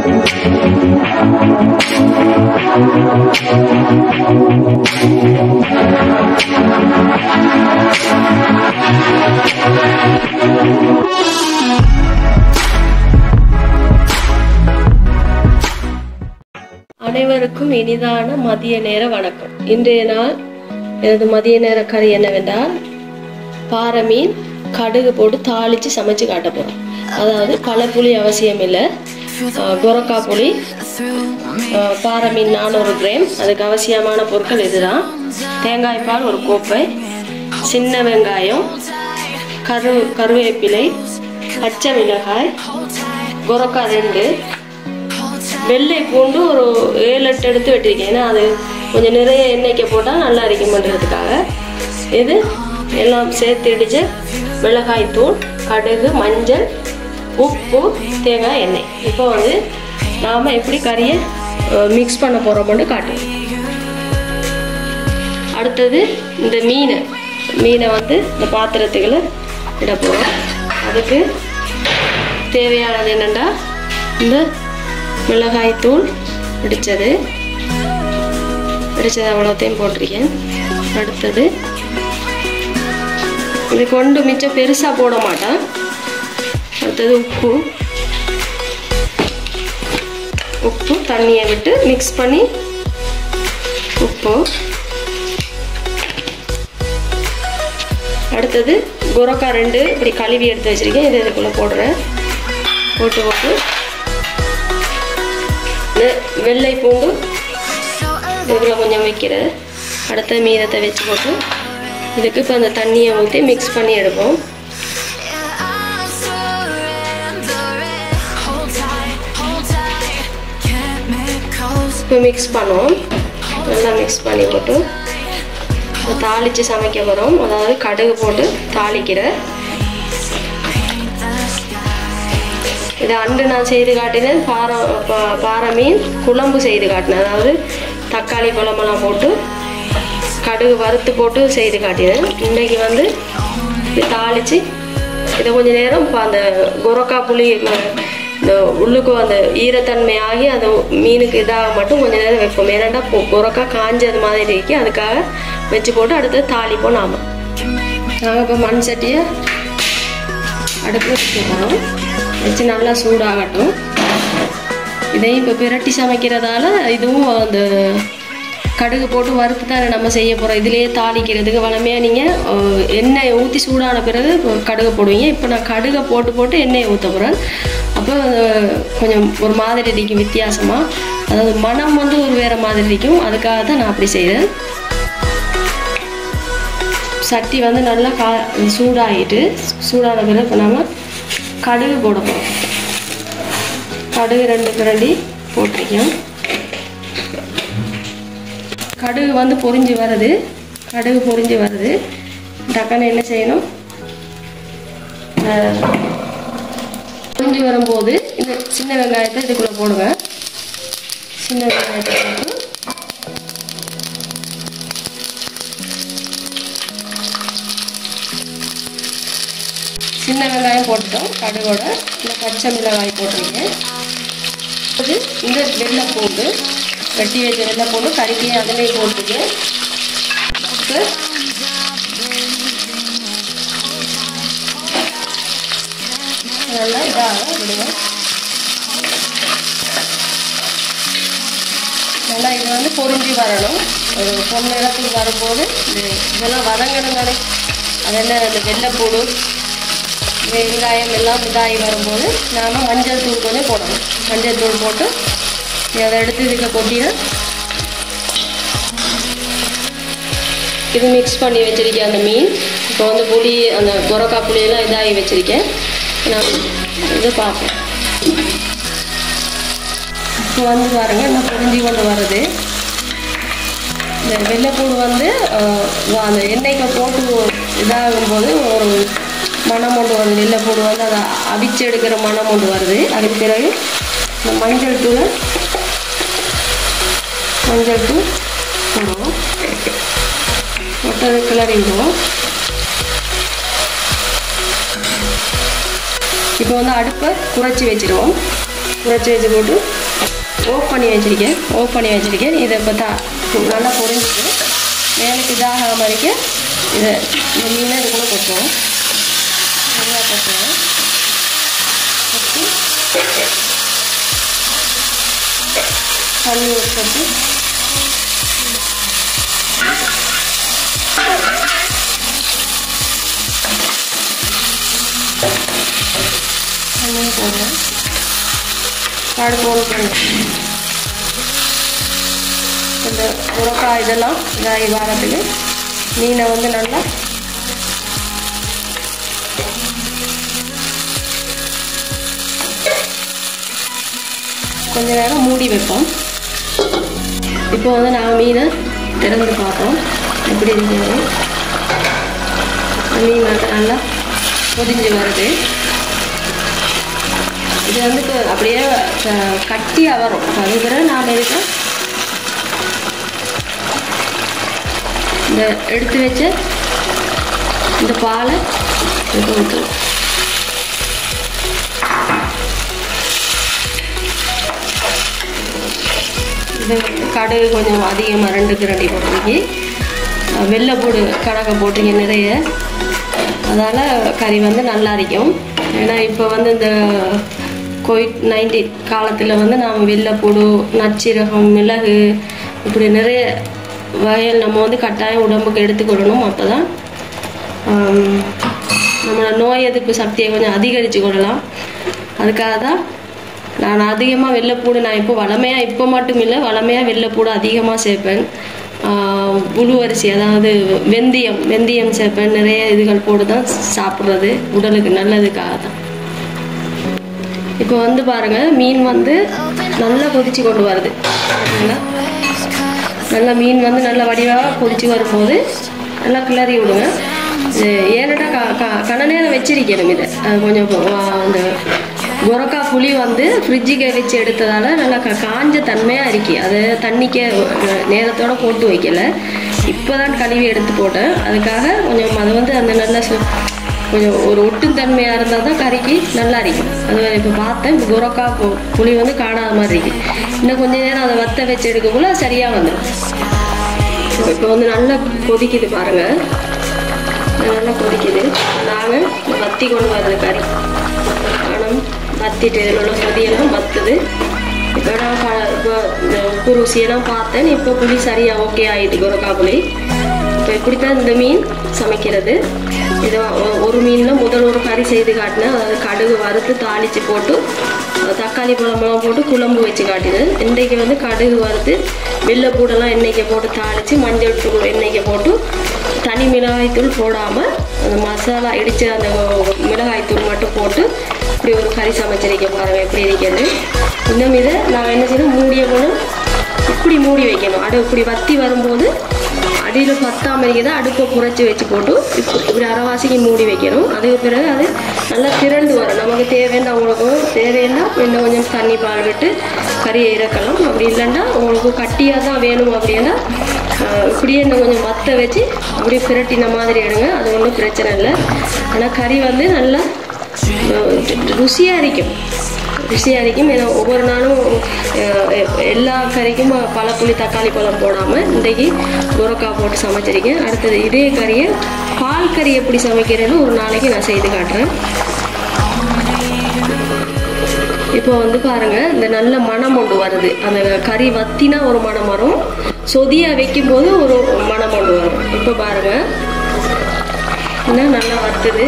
அனைவருக்கும் இனிதான மதிய நேர வணக்கம் இன்றைய நாள் எனது மதிய நேர கறி என்னவென்றால் பாறை மீன் கடுகு போட்டு தாளித்து சமைச்சு காட்ட போகிறோம் அதாவது பழப்புளி அவசியம் இல்லை கொரக்கா புளி அஹ், பாறை மீன் நானூறு கிராம் அதுக்கு அவசியமான பொருட்கள் இதுதான் தேங்காய் பால் ஒரு கோப்பை சின்ன வெங்காயம் கரு கருவேப்பிலை பச்சை மிளகாய் கொரக்கா ரெண்டு வெள்ளை பூண்டு ஒரு ஏழு எட்டு எடுத்து வெட்டிருக்கேன் ஏன்னா அது கொஞ்சம் நிறைய எண்ணெய்க்கு போட்டால் நல்லா இருக்குமன்றதுக்காக இது எல்லாம் சேர்த்து இடிச்சு மிளகாய் தூள் கடுகு மஞ்சள் உப்பு தேங்காய் எண்ணெய் இப்போ வந்து நாம் எப்படி கறியை மிக்ஸ் பண்ண போகிறோம்னு காட்டுவோம் அடுத்தது இந்த மீனை மீனை வந்து இந்த பாத்திரத்துக்குள்ள இட போகிறோம் அதுக்கு தேவையானது என்னென்னா இந்த மிளகாய்த்தூள் இடித்தது இடித்தது அவ்வளோத்தையும் போட்டிருக்கேன் அடுத்தது இது கொண்டு மிச்சம் பெருசாக போட மாட்டேன் அடுத்தது உப்பு உப்பு தண்ணியை விட்டு மிக்ஸ் பண்ணி உப்பு அடுத்தது குரக்கா ரெண்டு இப்படி கழுவி எடுத்து வச்சிருக்கேன் இது இதுக்குள்ளே போடுறேன் போட்டு போட்டு இந்த வெள்ளை பூண்டு இதில் கொஞ்சம் வைக்கிறது அடுத்த மீதத்தை வச்சு போட்டு இதுக்கு இப்போ அந்த தண்ணியை ஊற்றி மிக்ஸ் பண்ணி எடுப்போம் இப்போ மிக்ஸ் பண்ணுவோம் நல்லா மிக்ஸ் பண்ணி போட்டு இப்போ தாளித்து சமைக்க போகிறோம் அதாவது கடுகு போட்டு தாளிக்கிற இது அண்டு நான் செய்து காட்டினேன் பாறை பா- பாறை மீன் குழம்பு செய்து காட்டினேன் அதாவது தக்காளி குழம்பெல்லாம் போட்டு கடுகு வறுத்து போட்டு செய்து காட்டினேன் இன்றைக்கி வந்து இது தாளித்து இதை கொஞ்சம் நேரம் இப்போ அந்த குரக்கா புளி ம- இந்த உள்ளுக்கு அந்த ஈரத்தன்மை ஆகி அந்த மீனுக்கு இதாக மட்டும் கொஞ்சம் நேரம் வைப்போம் ஏன்னாண்டா பொ- குரக்கா காஞ்சது மாதிரி இருக்கு அதுக்காக வச்சு போட்டு அடுத்து தாளிப்போம் நாம நாங்கள் இப்போ மண் சட்டியை அடுப்பில் வச்சுக்கிறோம் வச்சு நல்லா சூடாகட்டும் இதையும் இப்போ பிரட்டி சமைக்கிறதால இதுவும் அந்த கடுகு போட்டு வறுத்து தானே நம்ம செய்ய போகிறோம் இதுலேயே தாளிக்கிறதுக்கு வளமையாக நீங்கள் எண்ணெயை ஊற்றி சூடான பிறகு கடுகு போடுவீங்க இப்போ நான் கடுகை போட்டு போட்டு எண்ணெயை ஊற்ற போகிறேன் அப்போ அஹ், கொஞ்சம் ஒரு மாதிரி இருக்கும் வித்தியாசமாக அதாவது மனம் வந்து ஒரு வேறு மாதிரி இருக்கும் அதுக்காக தான் நான் அப்படி செய்கிறேன் சட்டி வந்து நல்லா கா சூடாகிட்டு சூடான பிறகு இப்போ நம்ம கடுகு போட போகிறோம் கடுகு ரெண்டு கரண்டி போட்டிருக்கோம் கடுகு வந்து பொரிஞ்சு வருது கடுகு பொரிஞ்சு வருது டக்குன்னு என்ன செய்யணும் அஹ், பொரிஞ்சு வரும்போது இந்த சின்ன வெங்காயத்தை இதுக்குள்ளே போடுங்க சின்ன வெங்காயத்தை போட்டு சின்ன வெங்காயம் போட்டுட்டோம் கடுகோட இந்த பச்சை மிளகாய் போட்டிருக்கேன் அது இந்த வெள்ளை பூண்டு வெட்டி வச்ச வெள்ளை பூண்டு கறிக்கையை அதிலே போட்டுருக்கேன் போட்டு நல்லா இதாக விடுவேன் நல்லா இது வந்து பொரிஞ்சு வரணும் ஒரு பொண்ணு இடத்துக்கு வரும்போது இது இதெல்லாம் வதங்கணும் தானே அதெல்லாம் அந்த வெள்ளைப்பூடு வெங்காயம் எல்லாம் இதாகி வரும்போது நாம் மஞ்சள் தூள் கொஞ்சம் போடணும் மஞ்சள் தூள் போட்டு அதை எடுத்து இதுக்கு கொட்டினா இது மிக்ஸ் பண்ணி வச்சிருக்கேன் அந்த மீன் இப்போ வந்து புளி அந்த கொரக்கா புளியெல்லாம் இதாகி வச்சிருக்கேன் நான் இது பார்ப்பேன் இப்போ வந்து பாருங்க இன்னும் புரிஞ்சு கொண்டு வருது இந்த வெள்ளைப்பூடு வந்து அஹ், அந்த எண்ணெய்க்கு போட்டு இதாகும் போது ஒரு மணம் கொண்டு வருது வெள்ளைப்பூடு வந்து அதை அவிச்சு எடுக்கிற மணம் கொண்டு வருது அதுக்கு பிறகு இந்த மஞ்சள் தூள் மஞ்சள் தூள் போடுவோம் ஒட்டரை கிளறி விடுவோம் இப்போ வந்து அடுப்பை குறைச்சி வச்சிருவோம் குறைச்சி வச்சு போட்டு ஆஃப் பண்ணி வச்சுருக்கேன் ஆஃப் பண்ணி வச்சுருக்கேன் இதை இப்போ தா நல்லா பொரிஞ்சிட்டு மேலுக்கு இதாக மாதிரிக்கு இதை இந்த மீனை இதுக்குள்ளே கொட்டுவோம் நல்லா கொட்டுவோம் கொட்டி தண்ணி ஊற்றி தண்ணியை போடுவேன் காடு போடுறேன் இந்த முருக்காய் இதெல்லாம் இதாகி வாரத்துக்கு மீனை வந்து நல்லா கொஞ்ச நேரம் மூடி வைப்போம் இப்போ வந்து நான் மீனை திறந்து பார்ப்போம் எப்படி இருக்குது மீன் வந்து நல்லா கொதிஞ்சு வருது இது வந்து க- அப்படியே க- கட்டியாக வரும் அது பிறகு நாம் எதுக்கு இந்த எடுத்து வச்ச இந்த பாலை இதுக்கு ஊற்றுவோம் இது வந்து கடுகு கொஞ்சம் அதிகமாக ரெண்டுக்கு ரெண்டு போட்டிருக்கி வெள்ளைப்பூடு கணக்கை போட்டிருங்க நிறைய அதால் கறி வந்து நல்லா இருக்கும் ஏன்னா இப்போ வந்து இந்த கோவிட் நைன்டீன் காலத்தில் வந்து நாம் வெள்ளைப்பூடு நச்சீரகம் மிளகு இப்படி நிறைய வகைகள் நம்ம வந்து கட்டாயம் உடம்புக்கு எடுத்துக்கொள்ளணும் அப்போ தான் நம்மளோட நோய் எதிர்ப்பு சக்தியை கொஞ்சம் அதிகரித்து கொள்ளலாம் அதுக்காக தான் நான் அதிகமாக வெள்ளைப்பூடு நான் இப்போ வளமையாக இப்போ மட்டும் இல்லை வளமையாக வெள்ளைப்பூடு அதிகமாக சேர்ப்பேன் ஆஹ் புழு அரிசி அதாவது வெந்தயம் வெந்தயம் சேர்ப்பேன் நிறைய இதுகள் போட்டு தான் சாப்பிட்றது உடலுக்கு நல்லதுக்காக தான் இப்போ வந்து பாருங்க மீன் வந்து நல்லா கொதிச்சு கொண்டு வருது பார்த்தீங்களா நல்லா மீன் வந்து நல்ல வடிவாக கொதிச்சு வரும்போது நல்லா கிளறி விடுங்க இது ஏனடா க க கன நேரம் வச்சிருக்கணும் இதை அது கொஞ்சம் ஆ, அந்த குரக்கா புளி வந்து ஃப்ரிட்ஜுக்கு வச்சு எடுத்ததால நல்லா க காஞ்ச தன்மையாக இருக்கு அதை தண்ணிக்க அஹ், நேரத்தோட போட்டு வைக்கல இப்போ தான் கழுவி எடுத்து போட்டேன் அதுக்காக கொஞ்சம் அதை வந்து அந்த நல்ல சு- கொஞ்சம் ஒரு ஒட்டும் தன்மையாக இருந்தால் தான் கறிக்கு நல்லா இருக்கும் அது இப்போ பார்த்தேன் இப்போ குரக்கா பு- புளி வந்து காணாத மாதிரி இருக்கு இன்னும் கொஞ்ச நேரம் அதை வத்த வச்சு எடுக்கக்குள்ள சரியாக வந்துடும் இப்போ வந்து நல்லா கொதிக்குது பாருங்க நல்லா கொதிக்குது நாங்கள் வத்தி கொண்டு வருது கறி ஆனால் வத்திட்டு இதில் உள்ள கொதியெல்லாம் வத்துது இப்போ நான் ப- இப்போ இந்த உப்பு ருசியெல்லாம் பார்த்தேன் இப்போ புளி சரியாக ஓகே ஆகிட்டு குரக்கா புளி இப்போ இப்படி தான் இந்த மீன் சமைக்கிறது இது ஒ- ஒரு மீனில் முதல் ஒரு கறி செய்து காட்டினேன் அதாவது கடுகு வறுத்து தாளித்து போட்டு அஹ் தக்காளி பழமெல்லாம் போட்டு குழம்பு வச்சு காட்டினேன் இன்றைக்கு வந்து கடுகு வறுத்து வெள்ளைப்பூடெல்லாம் எண்ணெய்க்கு போட்டு தாளித்து மஞ்சள் தூள் எண்ணெய்க்கு போட்டு தனி மிளகாய்த்தூள் போடாமல் அந்த மசாலா இடித்த அந்த மிளகாய்த்தூள் மட்டும் போட்டு இப்படி ஒரு கறி சமைச்சிருக்கேன் பாருங்க எப்படி இருக்கிறது இன்னும் இதை நான் என்ன செய்யணும் மூடிய போது இப்படி மூடி வைக்கணும் அடு இப்படி வத்தி வரும்போது அடியில் பத்தாம இருக்கிறத அடுப்பை குறைச்சி வச்சு போட்டு இப்படி இப்படி அரைவாசிக்கு மூடி வைக்கணும் அதுக்கு பிறகு அது நல்லா திரண்டு வரும் நமக்கு தேவைன்னா உங்களுக்கு தேவைன்னா இன்னும் கொஞ்சம் தண்ணி பால் விட்டு கறியை இறக்கலாம் அப்படி இல்லைன்னா உங்களுக்கு கட்டியாக தான் வேணும் அப்படின்னா ஆஹ், இப்படியே இன்னும் கொஞ்சம் மத்த வச்சு அப்படியே பிரட்டின மாதிரி எடுங்க அது ஒன்றும் பிரச்சனை இல்லை ஆனால் கறி வந்து நல்லா ருசியாக இருக்கும் ருசியாக இருக்கும் ஏன்னா ஒவ்வொரு நாளும் அஹ், எ- எல்லா கறிக்கும் பல புளி தக்காளி பழம் போடாமல் இன்றைக்கி முருக்காய் போட்டு சமைச்சிருக்கேன் அடுத்தது இதே கறியை பால் கறி எப்படி சமைக்கிறேன்னு ஒரு நாளைக்கு நான் செய்து காட்டுறேன் இப்போ வந்து பாருங்க இந்த நல்ல மணம் ஒன்று வருது அந்த கறி வத்தினா ஒரு மணம் வரும் சொதியா வைக்கும்போது ஒரு மணம் ஒன்று வரும் இப்போ பாருங்க இன்னும் நல்லா வத்துது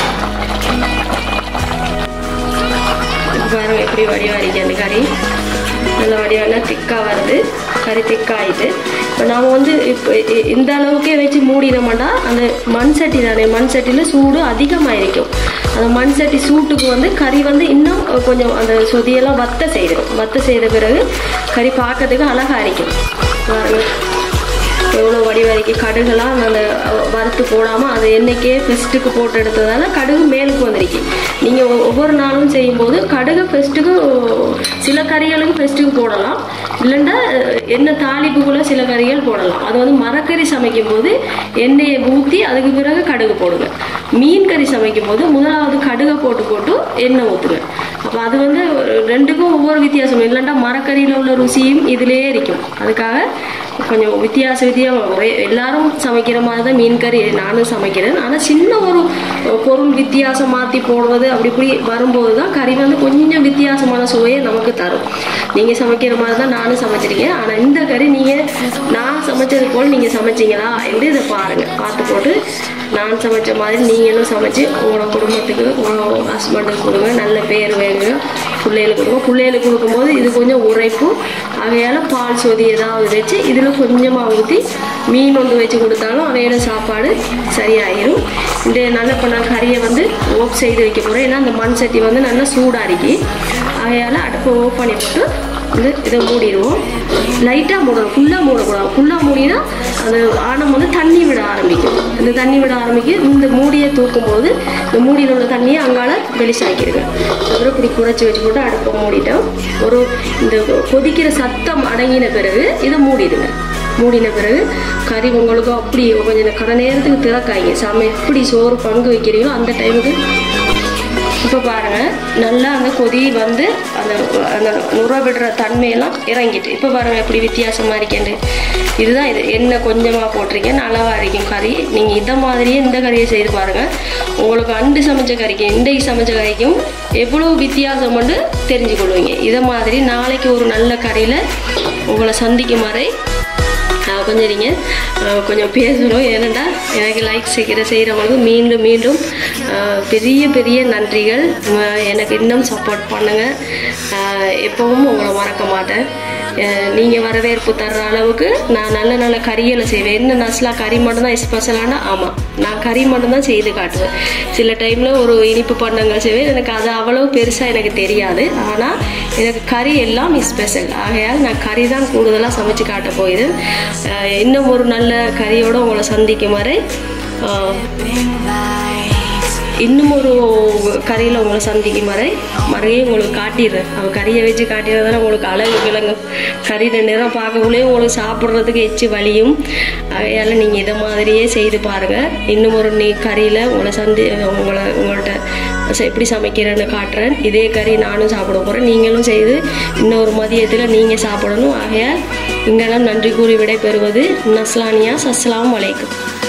இப்போ பாருங்க எப்படி வடிவாடிக்கு அந்த கறி நல்ல வடிவானா திக்காக வருது கறி திக்காயிட்டு இப்போ நாம் வந்து இப்போ இ- இந்த அளவுக்கே வச்சு மூடினோம்னா அந்த மண் சட்டி தானே மண் சட்டியில் சூடு அதிகமாக இருக்கும் அந்த மண் சட்டி சூட்டுக்கு வந்து கறி வந்து இன்னும் கொஞ்சம் அந்த சொதியெல்லாம் வத்த செய்திடும் வத்த செய்த பிறகு கறி பார்க்கறதுக்கு அழகாக இருக்கும் பாருங்க எவ்வளோ வடிவரைக்கு கடுகுலாம் அந்த அஹ், வறுத்து போடாமல் அது எண்ணெய்க்கே ஃபெஸ்ட்டுக்கு போட்டு எடுத்ததால கடுகு மேலுக்கு வந்திருக்கு நீங்கள் ஒவ்வொரு நாளும் செய்யும்போது கடுகு ஃபெஸ்ட்டுக்கு சில கறிகளுக்கு ஃபெஸ்ட்டுக்கு போடலாம் இல்லைன்னா அஹ், எண்ணெய் தாளிப்புக்குள்ள சில கறிகள் போடலாம் அது வந்து மரக்கறி சமைக்கும் போது எண்ணெயை ஊற்றி அதுக்கு பிறகு கடுகு போடுங்க மீன் கறி சமைக்கும் போது முதலாவது கடுகை போட்டு போட்டு எண்ணெய் ஊற்றுங்க அப்போ அது வந்து ரெண்டுக்கும் ஒவ்வொரு வித்தியாசம் இல்லைன்னா மரக்கறியில் உள்ள ருசியும் இதிலே இருக்கும் அதுக்காக கொஞ்சம் வித்தியாச வித்தியாசம் ஒரே எல்லாரும் சமைக்கிற மாதிரி தான் மீன் கறி நானும் சமைக்கிறேன் ஆனால் சின்ன ஒரு பொருள் வித்தியாசம் மாற்றி போடுறது அப்படி இப்படி வரும்போது தான் கறி வந்து கொஞ்சம் வித்தியாசமான சுவையை நமக்கு தரும் நீங்கள் சமைக்கிற மாதிரி தான் நானும் சமைச்சிருக்கேன் ஆனால் இந்த கறி நீங்கள் நான் சமைச்சது போல் நீங்கள் சமைச்சீங்களா என்று இதை பாருங்கள் பார்த்து போட்டு நான் சமைச்ச மாதிரி நீங்களும் சமைச்சு உங்களோட குடும்பத்துக்கு உங்களோட ஹஸ்பண்டுக்கு கொடுங்க நல்ல பேர் வேங்க பிள்ளைகளுக்கு கொடுங்க பிள்ளைகளுக்கு கொடுக்கும்போது இது கொஞ்சம் உரைப்பும் அவையால் பால் சொதி ஏதாவது வச்சு இதில் கொஞ்சமாக ஊற்றி மீன் ஒன்று வச்சு கொடுத்தாலும் அவையோட சாப்பாடு சரியாயிரும் இந்த நல்ல இப்போ நான் கறியை வந்து ஓப் செய்து வைக்க போகிறேன் ஏன்னா அந்த மண் சட்டி வந்து நல்லா சூடாக இருக்கு அவையால் அடுப்பை ஓப் பண்ணி போட்டு வந்து இதை மூடிடுவோம் லைட்டாக மூடணும் ஃபுல்லாக மூடக்கூடாது ஃபுல்லாக மூடினா அந்த ஆணம் வந்து தண்ணி விட ஆரம்பிக்கும் இந்த தண்ணி விட ஆரம்பிக்கும் இந்த மூடியை தூக்கும் போது இந்த மூடியில் உள்ள தண்ணியை அங்கால வெளிச்சாக்கிடுங்க அப்புறம் இப்படி குறைச்சி வச்சு போட்டு அடுப்பை மூடிட்டோம் ஒரு இந்த கொதிக்கிற சத்தம் அடங்கின பிறகு இதை மூடிடுங்க மூடின பிறகு கறி உங்களுக்கு அப்படி கொஞ்சம் கடை நேரத்துக்கு திறக்காய்ங்க சம எப்படி சோறு பங்கு வைக்கிறீங்களோ அந்த டைமுக்கு இப்போ பாருங்கள் நல்லா அந்த கொதி வந்து அந்த அந்த நுர விடுற தன்மையெல்லாம் இறங்கிட்டு இப்போ பாருங்கள் எப்படி வித்தியாசமாக இருக்கேன் இதுதான் இது எண்ணெய் கொஞ்சமாக போட்டிருக்கேன் நல்லாவா இருக்கும் கறி நீங்கள் இந்த மாதிரியே இந்த கறியை செய்து பாருங்கள் உங்களுக்கு அண்டு சமைச்ச கறிக்கும் இன்றைக்கு சமைச்ச கறிக்கும் எவ்வளோ வித்தியாசம் வந்து தெரிஞ்சு கொள்வீங்க இதை மாதிரி நாளைக்கு ஒரு நல்ல கறியில் உங்களை சந்திக்கும் வரை ஆஹ் கொஞ்சம் நீங்கள் ஆஹ் கொஞ்சம் பேசணும் ஏனெண்டா எனக்கு லைக் செய்கிற செய்கிறவங்களுக்கு மீண்டும் மீண்டும் ஆஹ் பெரிய பெரிய நன்றிகள் ஆஹ் எனக்கு இன்னும் சப்போர்ட் பண்ணுங்கள் ஆஹ் எப்பவும் உங்களை மறக்க மாட்டேன் நீங்கள் வரவேற்பு தர்ற அளவுக்கு நான் நல்ல நல்ல கறிகளை செய்வேன் என்ன நஸ்லா கறி மட்டும்தான் ஸ்பெஷலானா ஆமாம் நான் கறி மட்டும்தான் செய்து காட்டுவேன் சில டைமில் ஒரு இனிப்பு பண்டங்கள் செய்வேன் எனக்கு அது அவ்வளவு பெருசாக எனக்கு தெரியாது ஆனால் எனக்கு கறி எல்லாம் ஸ்பெஷல் ஆகையால் நான் கறி தான் கூடுதலாக சமைச்சு காட்ட போகுது அஹ் இன்னும் ஒரு நல்ல கறியோடு உங்களை சந்திக்கும் வரை அஹ் இன்னும் ஒரு கறியில் உங்களை சந்திக்கும் வரை மறுபடியும் உங்களுக்கு காட்டிடுறேன் அவள் கறியை வச்சு காட்டிடுறதால உங்களுக்கு அழகு விளங்கும் கறியில் நிறம் பார்க்கக்குள்ளே உங்களுக்கு சாப்பிட்றதுக்கு எச்சு வலியும் அதையால் நீங்கள் இதை மாதிரியே செய்து பாருங்கள் இன்னும் ஒரு நீ கறியில் உங்களை சந்தி உங்களை உங்கள்கிட்ட ச- எப்படி சமைக்கிறேன்னு காட்டுறேன் இதே கறி நானும் சாப்பிட போகிறேன் நீங்களும் செய்து இன்னொரு மதியத்தில் நீங்கள் சாப்பிடணும் ஆகையால் இங்கெல்லாம் நன்றி கூறி விடை பெறுவது நஸ்லானியா அஸ்ஸலாமு அலைக்கும்